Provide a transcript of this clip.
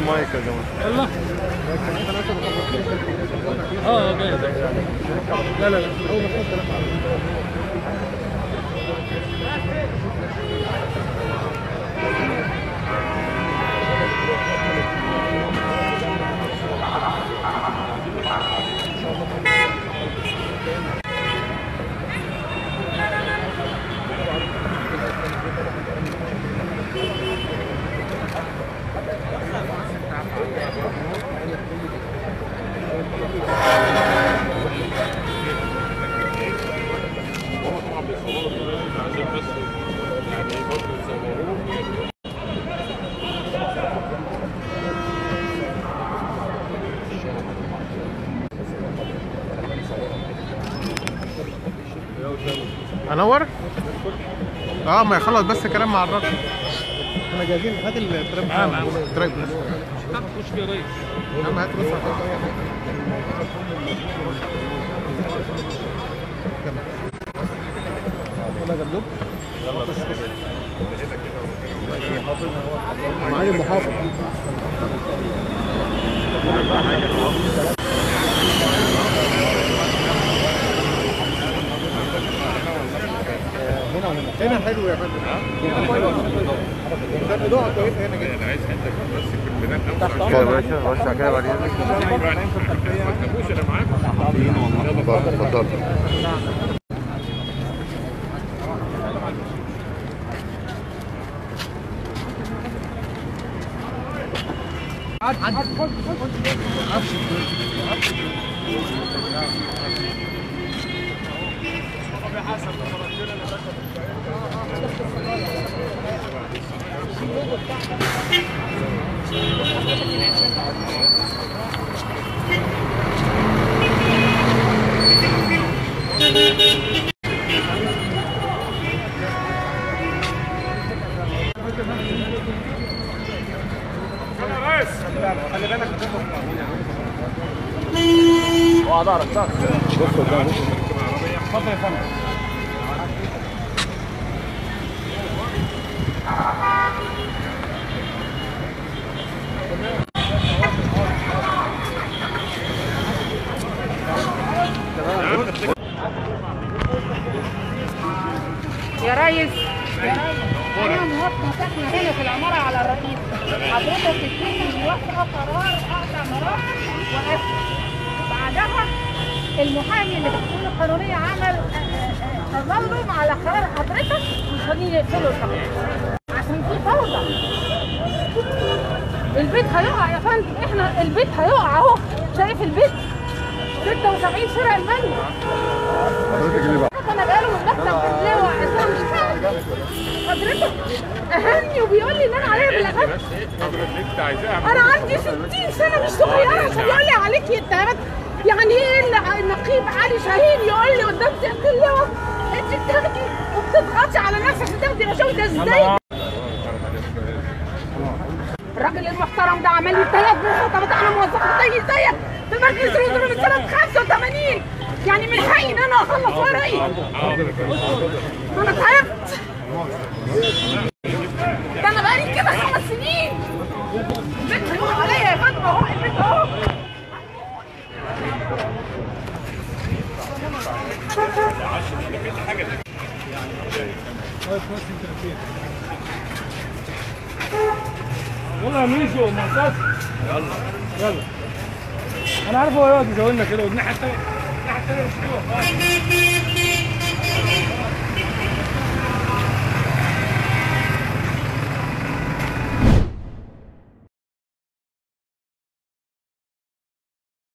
المايك يا جماعه يلا اه جاي لا لا لا انور اه ما يخلص بس كلام مع الراجل احنا جاهزين هات التراب معاه معاه ترايب خش فيه يا ريس يا عم هات بس يلا جدوب معالي المحافظ هنا وهنا هنا حلو يا فندم ده بضاعة كويسة هنا جدا يا باشا وسع كده بعدين اتفضل اتفضل يا ريس انا موافقه ساكنه هنا في العماره على الرئيس حضرتك تديني موافقه قرار اقطع مراحل واسف بعدها المحامي اللي في القانون القانونيه عمل تظلم على قرار حضرتك وخليه يقفلوا القضيه عشان في فوضى البيت هيقع يا فندم احنا البيت هيقع اهو شايف البيت 76 شارع المانيا حضرتك اللي بقى انا جاي له من مكتب اللواء انا مش فاهم حضرتك اهني وبيقول لي ان انا عليا بالاغاني انا عندي 60 سنه مش صغيره عشان يقول لي عليكي اتهامات يعني ايه اللي النقيب علي شاهين يقول لي قدام سياده اللواء انت بتاخدي وبتضغطي على نفسك عشان تاخدي رشاوي ده ازاي؟ الراجل المحترم ده عمل لي ثلاث مخاطبات انا موظفه زي زيك في مجلس الوزراء من سنه 85 يعني من حقي ان انا اخلص ورقي انا تعبت ده انا بقالي كده خمس سنين البيت هيقع عليا يا فندم اهو البيت اهو يلا يا ميشو مقصص يلا يلا انا عارف هو يقعد يزودنا كده والناحيه الثانيه الناحيه الثانيه مش حلوه خالص